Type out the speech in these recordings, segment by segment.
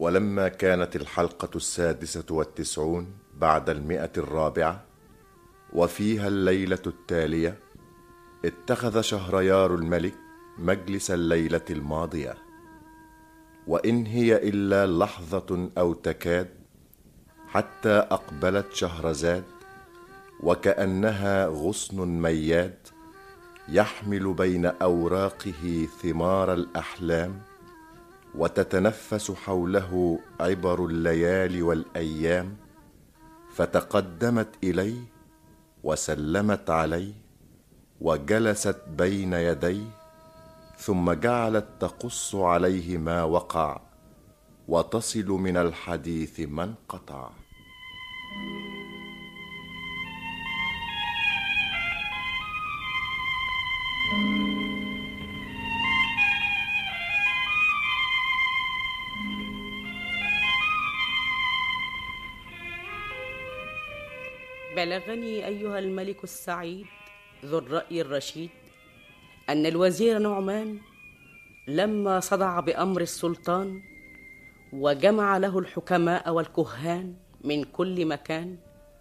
ولما كانت الحلقة السادسة والتسعون بعد المئة الرابعة وفيها الليلة التالية اتخذ شهريار الملك مجلس الليلة الماضية وإن هي إلا لحظة أو تكاد حتى أقبلت شهرزاد وكأنها غصن مياد يحمل بين أوراقه ثمار الأحلام وتتنفس حوله عبر الليالي والايام فتقدمت اليه وسلمت عليه وجلست بين يديه ثم جعلت تقص عليه ما وقع وتصل من الحديث ما انقطع بلغني أيها الملك السعيد ذو الرأي الرشيد أن الوزير نعمان لما صدع بأمر السلطان وجمع له الحكماء والكهان من كل مكان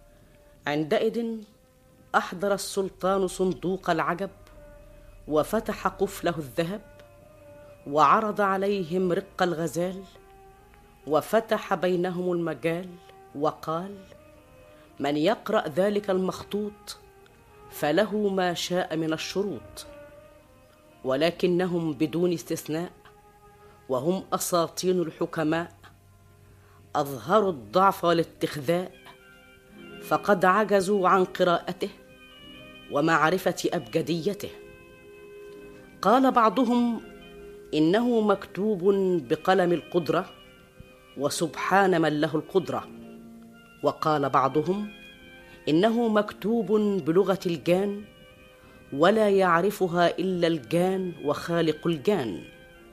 عندئذ أحضر السلطان صندوق العجب وفتح قفله الذهب وعرض عليهم رق الغزال وفتح بينهم المجال وقال من يقرا ذلك المخطوط فله ما شاء من الشروط ولكنهم بدون استثناء وهم اساطين الحكماء اظهروا الضعف والاستخذاء فقد عجزوا عن قراءته ومعرفه ابجديته قال بعضهم انه مكتوب بقلم القدره وسبحان من له القدره وقال بعضهم انه مكتوب بلغه الجان ولا يعرفها الا الجان وخالق الجان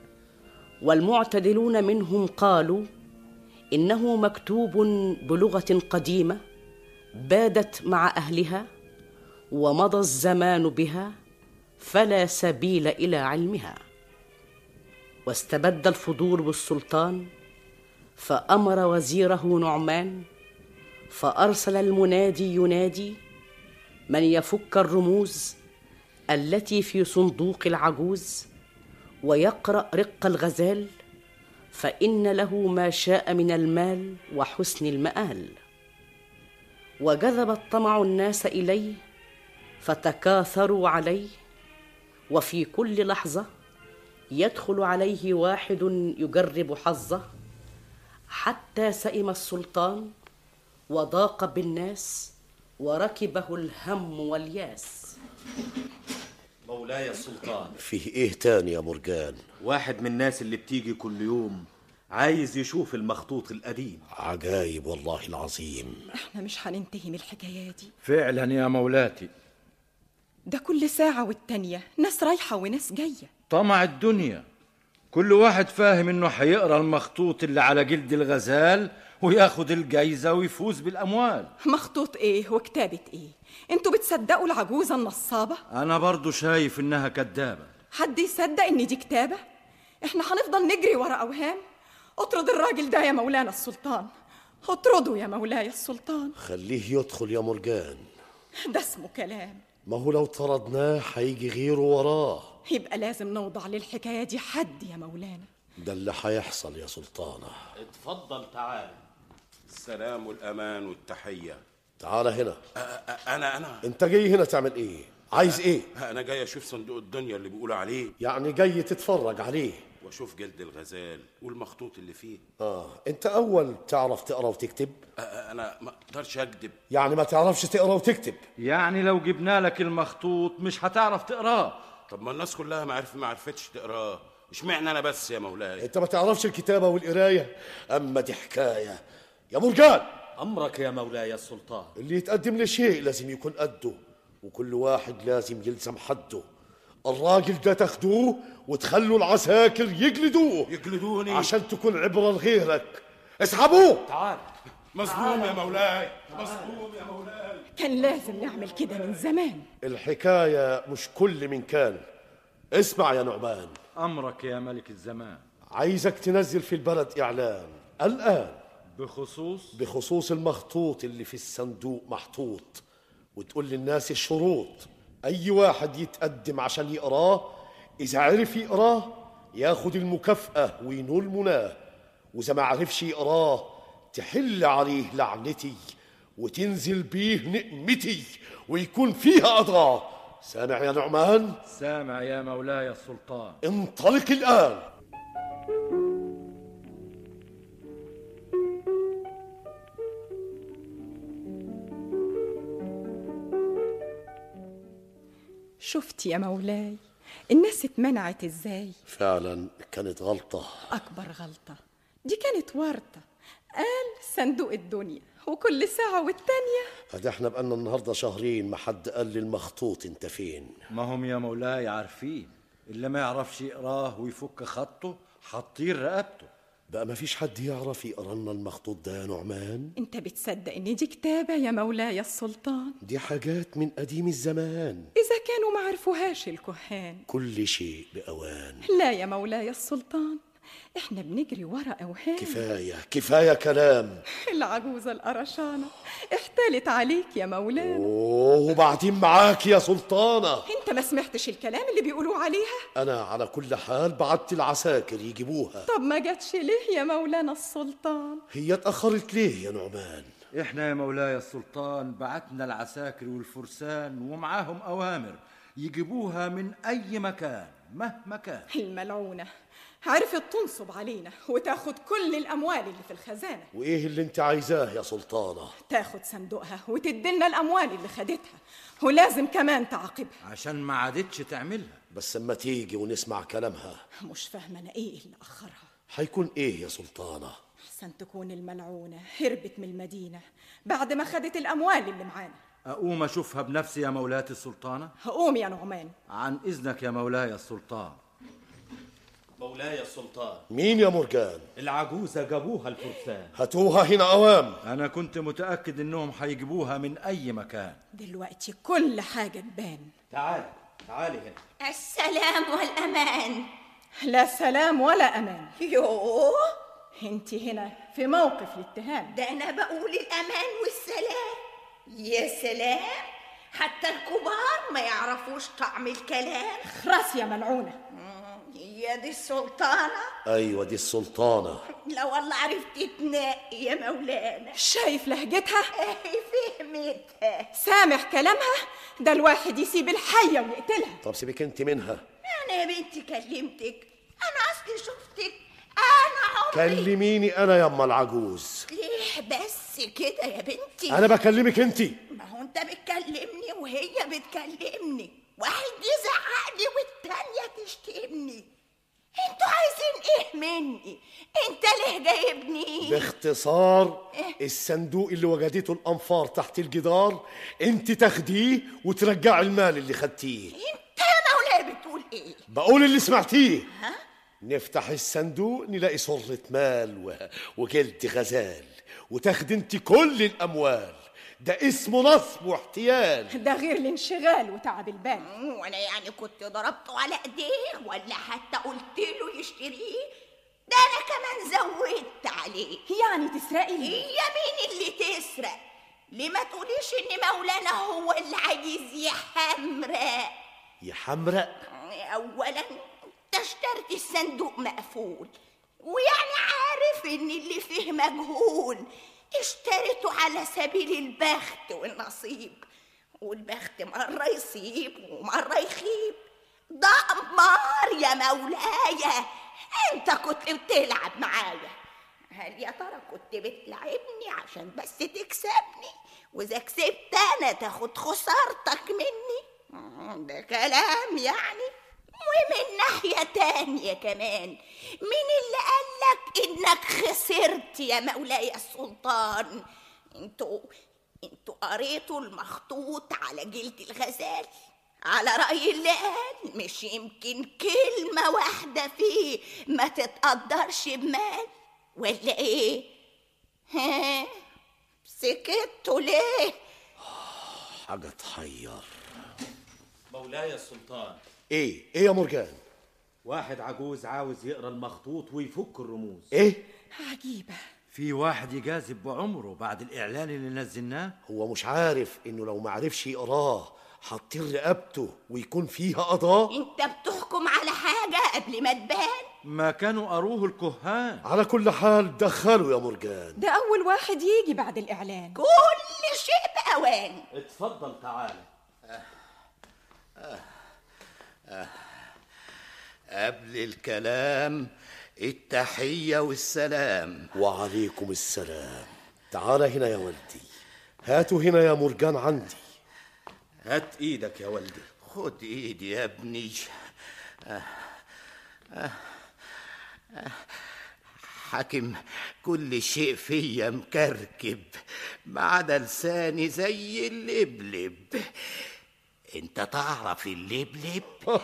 والمعتدلون منهم قالوا انه مكتوب بلغه قديمه بادت مع اهلها ومضى الزمان بها فلا سبيل الى علمها واستبد الفضول بالسلطان فامر وزيره نعمان فارسل المنادي ينادي من يفك الرموز التي في صندوق العجوز ويقرا رق الغزال فان له ما شاء من المال وحسن المال وجذب الطمع الناس اليه فتكاثروا عليه وفي كل لحظه يدخل عليه واحد يجرب حظه حتى سئم السلطان وضاق بالناس وركبه الهم والياس مولاي السلطان فيه ايه تاني يا مرجان واحد من الناس اللي بتيجي كل يوم عايز يشوف المخطوط القديم عجايب والله العظيم احنا مش هننتهي من الحكاية دي فعلا يا مولاتي ده كل ساعة والتانية ناس رايحة وناس جاية طمع الدنيا كل واحد فاهم انه هيقرا المخطوط اللي على جلد الغزال وياخد الجايزة ويفوز بالأموال مخطوط ايه وكتابة ايه انتوا بتصدقوا العجوزة النصابة أنا برضو شايف إنها كدابة حد يصدق ان دي كتابة احنا هنفضل نجري ورا اوهام اطرد الراجل ده يا مولانا السلطان اطرده يا مولاي السلطان خليه يدخل يا مرجان ده اسمه كلام ما هو لو طردناه هيجي غيره وراه يبقى لازم نوضع للحكاية دي حد يا مولانا ده اللي هيحصل يا سلطانة اتفضل تعال السلام والامان والتحيه تعال هنا أ- أ- انا انا انت جاي هنا تعمل ايه عايز ايه انا جاي اشوف صندوق الدنيا اللي بيقولوا عليه يعني جاي تتفرج عليه واشوف جلد الغزال والمخطوط اللي فيه اه انت اول تعرف تقرا وتكتب أ- أ- انا ما اقدرش اكذب يعني ما تعرفش تقرا وتكتب يعني لو جبنا لك المخطوط مش هتعرف تقراه طب ما الناس كلها ما عرف ما عرفتش تقراه اشمعنى انا بس يا مولاي انت ما تعرفش الكتابة والقراية اما دي حكاية يا مرجان أمرك يا مولاي السلطان اللي يتقدم لشيء لازم يكون قده وكل واحد لازم يلزم حده الراجل ده تاخدوه وتخلوا العساكر يجلدوه يجلدوني عشان تكون عبرة لغيرك اسحبوه تعال مظلوم يا مولاي مظلوم يا مولاي كان لازم نعمل كده من زمان الحكاية مش كل من كان اسمع يا نعمان أمرك يا ملك الزمان عايزك تنزل في البلد إعلان الآن بخصوص بخصوص المخطوط اللي في الصندوق محطوط وتقول للناس الشروط أي واحد يتقدم عشان يقراه إذا عرف يقراه ياخد المكافأة وينول مناه وإذا ما عرفش يقراه تحل عليه لعنتي وتنزل بيه نقمتي ويكون فيها أضراه سامع يا نعمان سامع يا مولاي السلطان انطلق الآن شفت يا مولاي الناس اتمنعت ازاي فعلا كانت غلطة اكبر غلطة دي كانت ورطة قال صندوق الدنيا وكل ساعة والتانية هذا احنا بقالنا النهاردة شهرين ما حد قال لي المخطوط انت فين ما هم يا مولاي عارفين اللي ما يعرفش يقراه ويفك خطه حطير رقبته بقى ما فيش حد يعرف يقرا لنا المخطوط ده يا نعمان انت بتصدق ان دي كتابة يا مولاي السلطان دي حاجات من قديم الزمان اذا كانوا ما عرفوهاش الكهان كل شيء بأوان لا يا مولاي السلطان احنا بنجري ورا اوهام كفاية كفاية كلام العجوزة القرشانة احتالت عليك يا مولانا اوه وبعدين معاك يا سلطانة انت ما سمعتش الكلام اللي بيقولوا عليها أنا على كل حال بعت العساكر يجيبوها طب ما جاتش ليه يا مولانا السلطان هي اتأخرت ليه يا نعمان احنا يا مولاي السلطان بعتنا العساكر والفرسان ومعاهم اوامر يجيبوها من اي مكان مهما كان الملعونة عرفت تنصب علينا وتاخد كل الأموال اللي في الخزانة وإيه اللي أنت عايزاه يا سلطانة تاخد صندوقها وتدلنا الأموال اللي خدتها ولازم كمان تعاقبها عشان ما عادتش تعملها بس اما تيجي ونسمع كلامها مش فاهمة أنا إيه اللي أخرها هيكون إيه يا سلطانة أحسن تكون الملعونة هربت من المدينة بعد ما خدت الأموال اللي معانا اقوم اشوفها بنفسي يا مولاتي السلطانه هقوم يا نعمان عن اذنك يا مولاي السلطان مولاي السلطان مين يا مرجان العجوزة جابوها الفرسان هاتوها هنا أوام انا كنت متاكد انهم هيجيبوها من اي مكان دلوقتي كل حاجة تبان تعالي تعالي هنا السلام والأمان لا سلام ولا أمان يوه انت هنا في موقف الاتهام ده أنا بقول الأمان والسلام يا سلام حتى الكبار ما يعرفوش طعم الكلام خلاص يا ملعونة يا دي السلطانة أيوة دي السلطانة لا والله عرفت تنقي يا مولانا شايف لهجتها اهي فهمتها سامع كلامها ده الواحد يسيب الحية ويقتلها طب سيبك أنت منها أنا يا بنتي كلمتك أنا أصلي شفتك أنا عمري كلميني أنا يا أما العجوز ليه بس كده يا بنتي أنا بكلمك أنت ما هو انت بتكلمني وهي بتكلمني واحد يزعق لي والتانية تشتمني انتوا عايزين ايه مني انت ليه جايبني باختصار الصندوق اللي وجدته الأنفار تحت الجدار أنت تاخديه وترجعي المال اللي خدتيه انت يا مولاي بتقول ايه بقول اللي سمعتيه نفتح الصندوق نلاقي صرة مال و... وجلد غزال وتاخد انت كل الأموال ده اسمه نصب واحتيال ده غير الانشغال وتعب البال وانا يعني كنت ضربته على ايديه ولا حتى قلت له يشتريه ده انا كمان زودت عليه يعني تسرقي هي مين اللي تسرق ليه ما تقوليش ان مولانا هو اللي عايز يحمرق يا حمرق اولا انت اشترت الصندوق مقفول ويعني عارف ان اللي فيه مجهول اشتريته على سبيل البخت والنصيب والبخت مرة يصيب ومرة يخيب ده قمار يا مولاي انت كنت بتلعب معايا هل يا ترى كنت بتلعبني عشان بس تكسبني واذا كسبت انا تاخد خسارتك مني مم، ده كلام يعني ومن ناحية تانية كمان مين اللي قالك انك خسرت يا مولاي السلطان انتوا انتوا قريتوا المخطوط على جلد الغزال على رأي اللي قال مش يمكن كلمة واحدة فيه ما تتقدرش بمال ولا ايه ها سكتوا ليه حاجة تحير مولاي السلطان ايه ايه يا مرجان واحد عجوز عاوز يقرا المخطوط ويفك الرموز ايه عجيبة في واحد يجازب بعمره بعد الإعلان اللي نزلناه هو مش عارف انه لو معرفش يقراه هتطير رقبته ويكون فيها قضاء انت بتحكم على حاجة قبل ما تبان ما كانوا قروه الكهان على كل حال دخله يا مرجان ده أول واحد يجي بعد الإعلان كل شيء بأوان اتفضل تعالى قبل الكلام التحية والسلام وعليكم السلام تعال هنا يا ولدي هاتوا هنا يا مرجان عندي هات ايدك يا ولدي خد ايدي يا ابني حاكم كل شيء فيا مكركب ما عدا لساني زي اللبلب انت تعرف اللبلب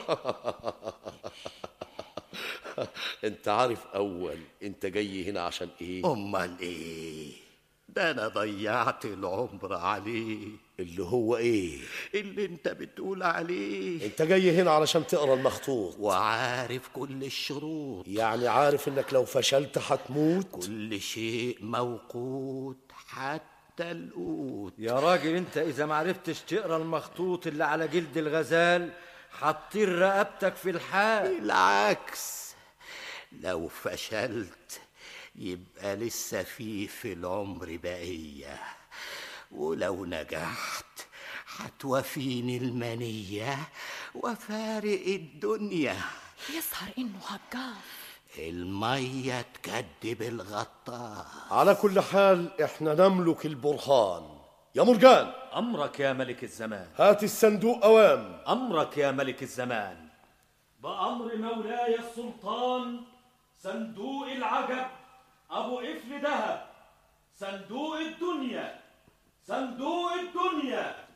انت عارف اول انت جاي هنا عشان ايه امال ايه ده انا ضيعت العمر عليه اللي هو ايه اللي انت بتقول عليه انت جاي هنا علشان تقرا المخطوط وعارف كل الشروط يعني عارف انك لو فشلت هتموت كل شيء موقوت حتى القوت يا راجل انت اذا ما عرفتش تقرا المخطوط اللي على جلد الغزال هتطير رقبتك في الحال بالعكس لو فشلت يبقى لسه في في العمر بقية ولو نجحت هتوافيني المنية وفارق الدنيا يظهر إنه هجاف المية تكدب الغطاس على كل حال احنا نملك البرهان يا مرجان امرك يا ملك الزمان هات الصندوق اوام امرك يا ملك الزمان بأمر مولاي السلطان صندوق العجب أبو قفل دهب صندوق الدنيا صندوق الدنيا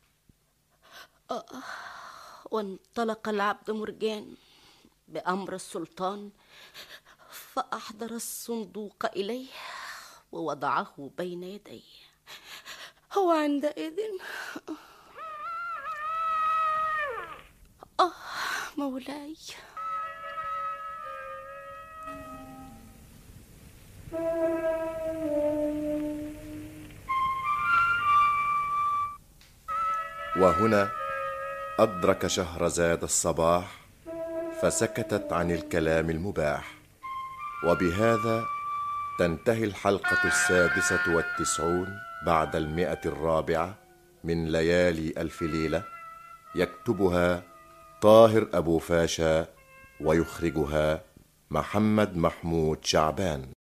وانطلق العبد مرجان بأمر السلطان فأحضر الصندوق إليه ووضعه بين يديه هو عندئذ آه مولاي وهنا أدرك شهرزاد الصباح فسكتت عن الكلام المباح وبهذا تنتهي الحلقة السادسة والتسعون بعد المئة الرابعة من ليالي ألف ليلة يكتبها طاهر أبو فاشا ويخرجها محمد محمود شعبان